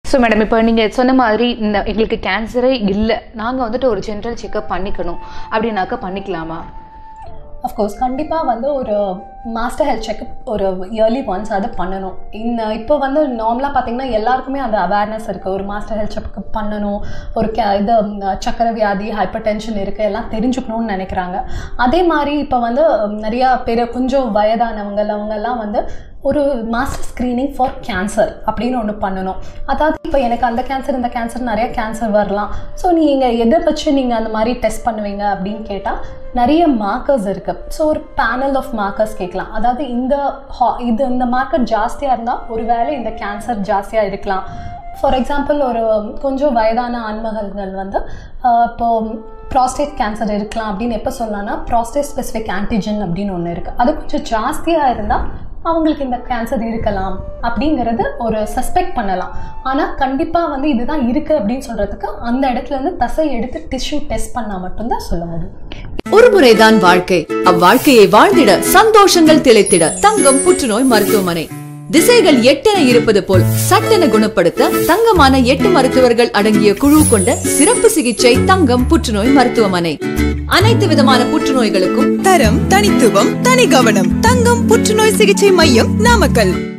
so madam இப்போ நீங்கள் சொன்ன மாதிரி இந்த எங்களுக்கு கேன்சரே இல்லை நாங்கள் வந்துட்டு ஒரு ஜென்ரல் செக்கப் பண்ணிக்கணும் அப்படின்னாக்கா பண்ணிக்கலாமா அஃப்கோர்ஸ் கண்டிப்பாக வந்து ஒரு மாஸ்டர் ஹெல்த் செக்அப் ஒரு இயர்லி ஒன்ஸ் அது பண்ணணும் இந்த இப்போ வந்து நார்மலாக பார்த்தீங்கன்னா எல்லாருக்குமே அந்த அவேர்னஸ் இருக்குது ஒரு மாஸ்டர் ஹெல்த் செக்அப் பண்ணணும் ஒரு கே இது ம், சக்கரை வியாதி ஹைப்பர் டென்ஷன் இருக்குது எல்லாம் தெரிஞ்சுக்கணும்னு நினைக்கிறாங்க அதே மாதிரி இப்போ வந்து ம், நிறையா பேர் கொஞ்சம் வயதானவங்க அவங்கெல்லாம் வந்து ஒரு மாஸ்டர் ஸ்க்ரீனிங் ஃபார் கேன்சர் அப்படின்னு ஒன்று பண்ணணும் அதாவது இப்போ எனக்கு அந்த கேன்சர் இந்த கேன்சர் நிறைய கேன்சர் வரலாம் ஸோ நீங்கள் எதை வச்சு நீங்கள் அந்த மாதிரி டெஸ்ட் பண்ணுவீங்க அப்படின்னு கேட்டால் நிறைய மார்க்கர்ஸ் இருக்குது ஸோ ஒரு பேனல் ஆஃப் மார்க்கர்ஸ் கேட்கலாம் அதாவது இந்த ஹா- இது இந்த மார்க்கர் ஜாஸ்தியாக இருந்தால் ஒருவேளை இந்த கேன்சர் ஜாஸ்தியாக இருக்கலாம் ஃபார் எக்ஸாம்பிள் ஒரு கொஞ்சம் வயதான ஆண்மகள்கள் வந்து ஆஹ், இப்போ ப்ராஸ்டேட் கேன்சர் இருக்கலாம் அப்படின்னு எப்போ சொல்லலாம்னா ப்ராஸ்டேட் ஸ்பெசிஃபிக் ஆன்டிஜன் அப்படின்னு ஒன்று இருக்குது அது கொஞ்சம் ஜாஸ்தியாக இருந்தால் அவங்களுக்கு இந்த கேன்சர் இருக்கலாம் அப்படிங்கிறது ஒரு சஸ்பெக்ட் பண்ணலாம் ஆனால் கண்டிப்பாக வந்து இதுதான் இருக்குது அப்படின்னு சொல்கிறதுக்கு அந்த இடத்துல இருந்து தசை எடுத்து டிஷ்யூ டெஸ்ட் பண்ணால் மட்டும்தான் சொல்ல முடியும் ஒருமுறைதான் வாழ்க்கை அவ்வாழ்க்கையை வாழ்ந்திட சந்தோஷங்கள் திளைத்திட தங்கம் புற்றுநோய் மருத்துவமனை திசைகள் எட்டென இருப்பது போல் சட்டென குணப்படுத்த தங்கமான எட்டு மருத்துவர்கள் அடங்கிய குழு கொண்ட சிறப்பு சிகிச்சை தங்கம் புற்றுநோய் மருத்துவமனை அனைத்து விதமான புற்றுநோய்களுக்கும் தரம் தனித்துவம் தனி கவனம் தங்கம் புற்றுநோய் சிகிச்சை மையம் நாமக்கல்